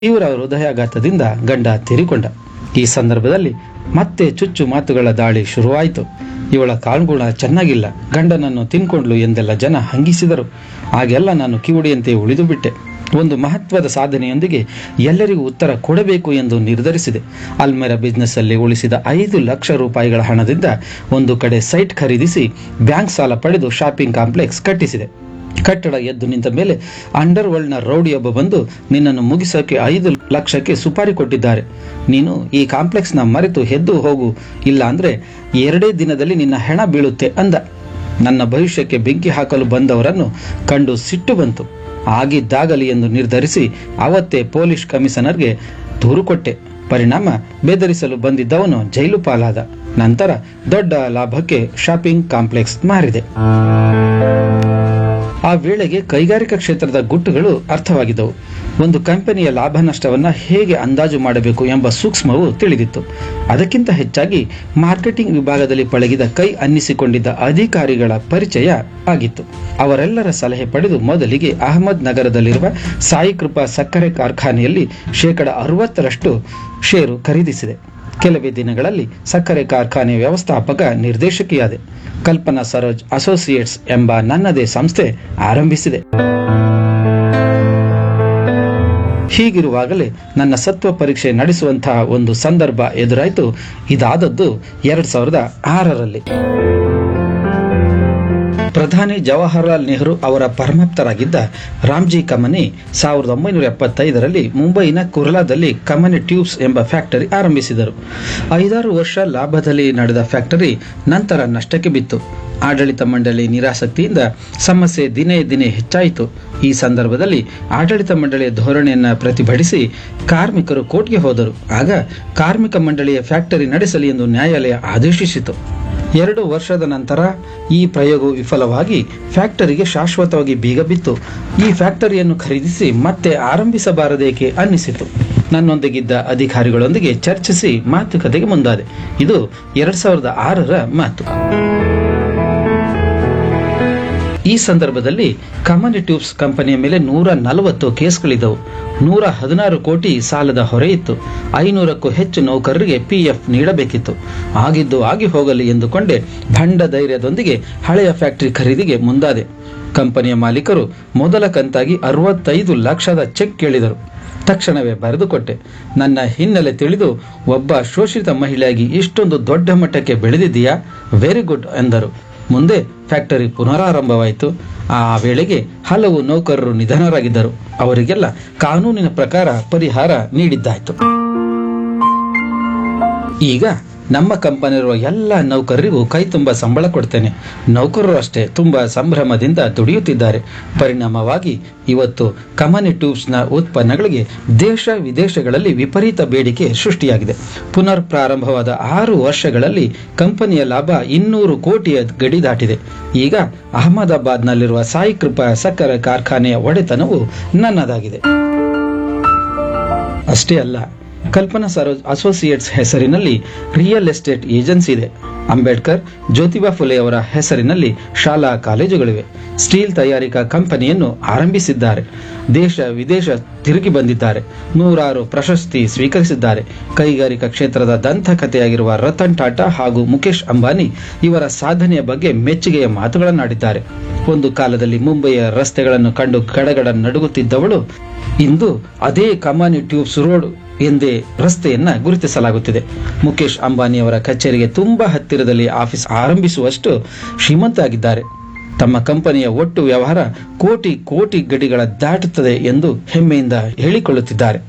ತೀವ್ರ ಹೃದಯಾಘಾತದಿಂದ ಗಂಡ ತೀರಿಕೊಂಡ ಈ ಸಂದರ್ಭದಲ್ಲಿ ಮತ್ತೆ ಚುಚ್ಚು ಮಾತುಗಳ ದಾಳಿ ಶುರುವಾಯಿತು ಇವಳ ಕಾಲ್ಗುಣ ಚೆನ್ನಾಗಿಲ್ಲ ಗಂಡನನ್ನು ತಿನ್ಕೊಂಡ್ಲು ಎಂದೆಲ್ಲ ಜನ ಹಂಗಿಸಿದರು ಆಗೆಲ್ಲ ನಾನು ಕಿವುಡಿಯಂತೆ ಉಳಿದು ಬಿಟ್ಟೆ ಒಂದು ಮಹತ್ವದ ಸಾಧನೆಯೊಂದಿಗೆ ಎಲ್ಲರಿಗೂ ಉತ್ತರ ಕೊಡಬೇಕು ಎಂದು ನಿರ್ಧರಿಸಿದೆ ಅಲ್ಮೆರ ಬಿಸ್ನೆಸ್ ಅಲ್ಲಿ ಉಳಿಸಿದ ಐದು ಲಕ್ಷ ರೂಪಾಯಿಗಳ ಹಣದಿಂದ ಒಂದು ಕಡೆ ಸೈಟ್ ಖರೀದಿಸಿ ಬ್ಯಾಂಕ್ ಸಾಲ ಪಡೆದು ಶಾಪಿಂಗ್ ಕಾಂಪ್ಲೆಕ್ಸ್ ಕಟ್ಟಿಸಿದೆ ಕಟ್ಟಡ ಎದ್ದು ನಿಂತ ಮೇಲೆ ಅಂಡರ್ ವರ್ಲ್ಡ್ನ ರೌಡಿಯೊಬ್ಬ ಬಂದು ನಿನ್ನನ್ನು ಮುಗಿಸೋಕೆ ಐದು ಲಕ್ಷಕ್ಕೆ ಸುಪಾರಿ ಕೊಟ್ಟಿದ್ದಾರೆ ನೀನು ಈ ಕಾಂಪ್ಲೆಕ್ಸ್ನ ಮರೆತು ಎದ್ದು ಹೋಗು ಇಲ್ಲ ಅಂದ್ರೆ ಎರಡೇ ದಿನದಲ್ಲಿ ನಿನ್ನ ಹೆಣ ಬೀಳುತ್ತೆ ಅಂದ ನನ್ನ ಭವಿಷ್ಯಕ್ಕೆ ಬೆಂಕಿ ಹಾಕಲು ಬಂದವರನ್ನು ಕಂಡು ಸಿಟ್ಟು ಬಂತು ಆಗಿದ್ದಾಗಲಿ ಎಂದು ನಿರ್ಧರಿಸಿ ಅವತ್ತೇ ಪೊಲೀಸ್ ಕಮಿಷನರ್ಗೆ ದೂರು ಕೊಟ್ಟೆ ಪರಿಣಾಮ ಬೆದರಿಸಲು ಬಂದಿದ್ದವನು ಜೈಲು ಪಾಲಾದ ನಂತರ ದೊಡ್ಡ ಲಾಭಕ್ಕೆ ಶಾಪಿಂಗ್ ಕಾಂಪ್ಲೆಕ್ಸ್ ಮಾರಿದೆ ಆ ವೇಳೆಗೆ ಕೈಗಾರಿಕಾ ಕ್ಷೇತ್ರದ ಗುಟ್ಟುಗಳು ಅರ್ಥವಾಗಿದ್ದವು ಒಂದು ಕಂಪನಿಯ ಲಾಭ ನಷ್ಟವನ್ನ ಹೇಗೆ ಅಂದಾಜು ಮಾಡಬೇಕು ಎಂಬ ಸೂಕ್ಷ್ಮವು ತಿಳಿದಿತ್ತು ಅದಕ್ಕಿಂತ ಹೆಚ್ಚಾಗಿ ಮಾರ್ಕೆಟಿಂಗ್ ವಿಭಾಗದಲ್ಲಿ ಪಳಗಿದ ಕೈ ಅನ್ನಿಸಿಕೊಂಡಿದ್ದ ಅಧಿಕಾರಿಗಳ ಪರಿಚಯ ಆಗಿತ್ತು ಅವರೆಲ್ಲರ ಸಲಹೆ ಪಡೆದು ಮೊದಲಿಗೆ ಅಹಮದ್ ನಗರದಲ್ಲಿರುವ ಸಾಯಿ ಕೃಪಾ ಸಕ್ಕರೆ ಕಾರ್ಖಾನೆಯಲ್ಲಿ ಶೇಕಡ ಅರವತ್ತರಷ್ಟು ಷೇರು ಖರೀದಿಸಿದೆ ಕೆಲವೇ ದಿನಗಳಲ್ಲಿ ಸಕ್ಕರೆ ಕಾರ್ಖಾನೆ ವ್ಯವಸ್ಥಾಪಕ ನಿರ್ದೇಶಕಿಯಾದೆ ಕಲ್ಪನಾ ಸರೋಜ್ ಅಸೋಸಿಯೇಟ್ಸ್ ಎಂಬ ನನ್ನದೇ ಸಂಸ್ಥೆ ಆರಂಭಿಸಿದೆ ಹೀಗಿರುವಾಗಲೇ ನನ್ನ ಸತ್ವ ಪರೀಕ್ಷೆ ನಡೆಸುವಂತಹ ಒಂದು ಸಂದರ್ಭ ಎದುರಾಯಿತು ಇದಾದದ್ದು ಎರಡ್ ಸಾವಿರದ ಆರರಲ್ಲಿ ಪ್ರಧಾನಿ ಜವಾಹರಲಾಲ್ ನೆಹರು ಅವರ ಪರಮಾಪ್ತರಾಗಿದ್ದ ರಾಮ್ಜಿ ಕಮನಿ ಸಾವಿರದ ಒಂಬೈನೂರ ಎಪ್ಪತ್ತೈದರಲ್ಲಿ ಮುಂಬೈನ ಕುರ್ಲಾದಲ್ಲಿ ಕಮನಿ ಟ್ಯೂಬ್ಸ್ ಎಂಬ ಫ್ಯಾಕ್ಟರಿ ಆರಂಭಿಸಿದರು ಐದಾರು ವರ್ಷ ಲಾಭದಲ್ಲಿ ನಡೆದ ಫ್ಯಾಕ್ಟರಿ ನಂತರ ನಷ್ಟಕ್ಕೆ ಬಿತ್ತು ಆಡಳಿತ ಮಂಡಳಿ ನಿರಾಸಕ್ತಿಯಿಂದ ಸಮಸ್ಯೆ ದಿನೇ ದಿನೇ ಹೆಚ್ಚಾಯಿತು ಈ ಸಂದರ್ಭದಲ್ಲಿ ಆಡಳಿತ ಮಂಡಳಿಯ ಧೋರಣೆಯನ್ನು ಪ್ರತಿಭಟಿಸಿ ಕಾರ್ಮಿಕರು ಕೋರ್ಟ್ಗೆ ಹೋದರು ಆಗ ಕಾರ್ಮಿಕ ಮಂಡಳಿಯ ಫ್ಯಾಕ್ಟರಿ ನಡೆಸಲಿ ಎಂದು ನ್ಯಾಯಾಲಯ ಆದೇಶಿಸಿತು ಎರಡು ವರ್ಷದ ನಂತರ ಈ ಪ್ರಯೋಗವು ವಿಫಲವಾಗಿ ಫ್ಯಾಕ್ಟರಿಗೆ ಶಾಶ್ವತವಾಗಿ ಬೀಗ ಬಿತ್ತು ಈ ಫ್ಯಾಕ್ಟರಿಯನ್ನು ಖರೀದಿಸಿ ಮತ್ತೆ ಆರಂಭಿಸಬಾರದೇಕೆ ಅನ್ನಿಸಿತು ನನ್ನೊಂದಿಗಿದ್ದ ಅಧಿಕಾರಿಗಳೊಂದಿಗೆ ಚರ್ಚಿಸಿ ಮಾತುಕತೆಗೆ ಮುಂದಾದೆ ಇದು ಎರಡ್ ಸಾವಿರದ ಆರರ ಮಾತು ಈ ಸಂದರ್ಭದಲ್ಲಿ ಕಮನಿ ಟ್ಯೂಬ್ಸ್ ಕಂಪನಿಯ ಮೇಲೆ ನೂರ ನಲವತ್ತು ಕೇಸ್ಗಳಿದ್ದವು ನೂರ ಹದಿನಾರು ಕೋಟಿ ಸಾಲದ ಹೊರೆ ಇತ್ತು ಐನೂರಕ್ಕೂ ಹೆಚ್ಚು ನೌಕರರಿಗೆ ಪಿಎಫ್ ನೀಡಬೇಕಿತ್ತು ಆಗಿದ್ದು ಆಗಿ ಹೋಗಲಿ ಎಂದುಕೊಂಡೆ ಭಂಡ ಧೈರ್ಯದೊಂದಿಗೆ ಹಳೆಯ ಫ್ಯಾಕ್ಟರಿ ಖರೀದಿಗೆ ಮುಂದಾದೆ ಕಂಪನಿಯ ಮಾಲೀಕರು ಮೊದಲ ಕಂತಾಗಿ ಅರವತ್ತೈದು ಲಕ್ಷದ ಚೆಕ್ ಕೇಳಿದರು ತಕ್ಷಣವೇ ಬರೆದುಕೊಟ್ಟೆ ನನ್ನ ಹಿನ್ನೆಲೆ ತಿಳಿದು ಒಬ್ಬ ಶೋಷಿತ ಮಹಿಳೆಯಾಗಿ ಇಷ್ಟೊಂದು ದೊಡ್ಡ ಮಟ್ಟಕ್ಕೆ ಬೆಳೆದಿದ್ದೀಯಾ ವೆರಿ ಗುಡ್ ಎಂದರು ಮುಂದೆ ಫ್ಯಾಕ್ಟರಿ ಪುನರಾರಂಭವಾಯಿತು ಆ ವೇಳೆಗೆ ಹಲವು ನೌಕರರು ನಿಧನರಾಗಿದ್ದರು ಅವರಿಗೆಲ್ಲ ಕಾನೂನಿನ ಪ್ರಕಾರ ಪರಿಹಾರ ನೀಡಿದ್ದಾಯಿತು ಈಗ ನಮ್ಮ ಕಂಪನಿರುವ ಎಲ್ಲ ನೌಕರರಿಗೂ ಕೈ ತುಂಬ ಸಂಬಳ ಕೊಡ್ತೇನೆ ನೌಕರರು ಅಷ್ಟೇ ತುಂಬಾ ಸಂಭ್ರಮದಿಂದ ದುಡಿಯುತ್ತಿದ್ದಾರೆ ಪರಿಣಾಮವಾಗಿ ಇವತ್ತು ಕಮನಿ ಟ್ಯೂಬ್ಸ್ನ ಉತ್ಪನ್ನಗಳಿಗೆ ದೇಶ ವಿದೇಶಗಳಲ್ಲಿ ವಿಪರೀತ ಬೇಡಿಕೆ ಸೃಷ್ಟಿಯಾಗಿದೆ ಪುನರ್ ಪ್ರಾರಂಭವಾದ ಆರು ವರ್ಷಗಳಲ್ಲಿ ಕಂಪನಿಯ ಲಾಭ ಇನ್ನೂರು ಕೋಟಿಯ ಗಡಿ ದಾಟಿದೆ ಈಗ ಅಹಮದಾಬಾದ್ನಲ್ಲಿರುವ ಸಾಯಿ ಕೃಪಾ ಸಕ್ಕರೆ ಕಾರ್ಖಾನೆಯ ಒಡೆತನವು ನನ್ನದಾಗಿದೆ ಅಷ್ಟೇ ಅಲ್ಲ ಕಲ್ಪನಾ ಸರೋಜ್ ಅಸೋಸಿಯೇಟ್ಸ್ ಹೆಸರಿನಲ್ಲಿ ರಿಯಲ್ ಎಸ್ಟೇಟ್ ಏಜೆನ್ಸಿ ಇದೆ ಅಂಬೇಡ್ಕರ್ ಜ್ಯೋತಿಬಾ ಫುಲೆ ಅವರ ಹೆಸರಿನಲ್ಲಿ ಶಾಲಾ ಕಾಲೇಜುಗಳಿವೆ ಸ್ಟೀಲ್ ತಯಾರಿಕಾ ಕಂಪನಿಯನ್ನು ಆರಂಭಿಸಿದ್ದಾರೆ ದೇಶ ವಿದೇಶ ತಿರುಗಿ ಬಂದಿದ್ದಾರೆ ನೂರಾರು ಪ್ರಶಸ್ತಿ ಸ್ವೀಕರಿಸಿದ್ದಾರೆ ಕೈಗಾರಿಕಾ ಕ್ಷೇತ್ರದ ದಂತಕಥೆಯಾಗಿರುವ ರತನ್ ಟಾಟಾ ಹಾಗೂ ಮುಖೇಶ್ ಅಂಬಾನಿ ಇವರ ಸಾಧನೆಯ ಬಗ್ಗೆ ಮೆಚ್ಚುಗೆಯ ಮಾತುಗಳನ್ನಾಡಿದ್ದಾರೆ ಒಂದು ಕಾಲದಲ್ಲಿ ಮುಂಬಯಿಯ ರಸ್ತೆಗಳನ್ನು ಕಂಡು ಗಡಗಡ ನಡುಗುತ್ತಿದ್ದವಳು ಇಂದು ಅದೇ ಕಮಾನಿ ಟ್ಯೂಬ್ಸ್ ರೋಡ್ ಎಂದೇ ರಸ್ತೆಯನ್ನ ಗುರುತಿಸಲಾಗುತ್ತಿದೆ ಮುಖೇಶ್ ಅಂಬಾನಿಯವರ ಕಚೇರಿಗೆ ತುಂಬಾ ಹತ್ತಿರದಲ್ಲಿ ಆಫೀಸ್ ಆರಂಭಿಸುವಷ್ಟು ಶ್ರೀಮಂತ ಆಗಿದ್ದಾರೆ ತಮ್ಮ ಕಂಪನಿಯ ಒಟ್ಟು ವ್ಯವಹಾರ ಕೋಟಿ ಕೋಟಿ ಗಡಿಗಳ ದಾಟುತ್ತದೆ ಎಂದು ಹೆಮ್ಮೆಯಿಂದ ಹೇಳಿಕೊಳ್ಳುತ್ತಿದ್ದಾರೆ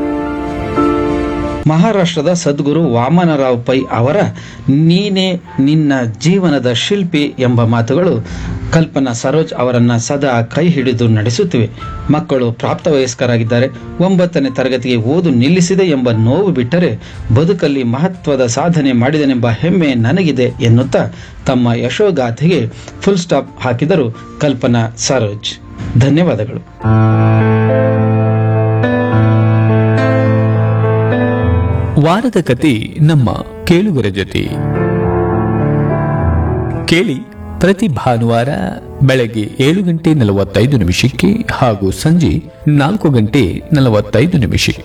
ಮಹಾರಾಷ್ಟ್ರದ ಸದ್ಗುರು ವಾಮನರಾವ್ ಪೈ ಅವರ ನೀನೇ ನಿನ್ನ ಜೀವನದ ಶಿಲ್ಪಿ ಎಂಬ ಮಾತುಗಳು ಕಲ್ಪನಾ ಸರೋಜ್ ಅವರನ್ನ ಸದಾ ಕೈ ಹಿಡಿದು ನಡೆಸುತ್ತಿವೆ ಮಕ್ಕಳು ಪ್ರಾಪ್ತವಯಸ್ಕರಾಗಿದ್ದಾರೆ ಒಂಬತ್ತನೇ ತರಗತಿಗೆ ಓದು ನಿಲ್ಲಿಸಿದೆ ಎಂಬ ನೋವು ಬಿಟ್ಟರೆ ಬದುಕಲ್ಲಿ ಮಹತ್ವದ ಸಾಧನೆ ಮಾಡಿದನೆಂಬ ಹೆಮ್ಮೆ ನನಗಿದೆ ಎನ್ನುತ್ತಾ ತಮ್ಮ ಯಶೋಗಾಥೆಗೆ ಫುಲ್ ಸ್ಟಾಪ್ ಹಾಕಿದರು ಕಲ್ಪನಾ ಸರೋಜ್ ಧನ್ಯವಾದಗಳು ವಾರದ ಕತೆ ನಮ್ಮ ಕೇಳುಗರ ಜೊತೆ ಕೇಳಿ ಪ್ರತಿ ಭಾನುವಾರ ಬೆಳಗ್ಗೆ ಏಳು ಗಂಟೆ ನಲವತ್ತೈದು ನಿಮಿಷಕ್ಕೆ ಹಾಗೂ ಸಂಜೆ ನಾಲ್ಕು ಗಂಟೆ ನಲವತ್ತೈದು ನಿಮಿಷಕ್ಕೆ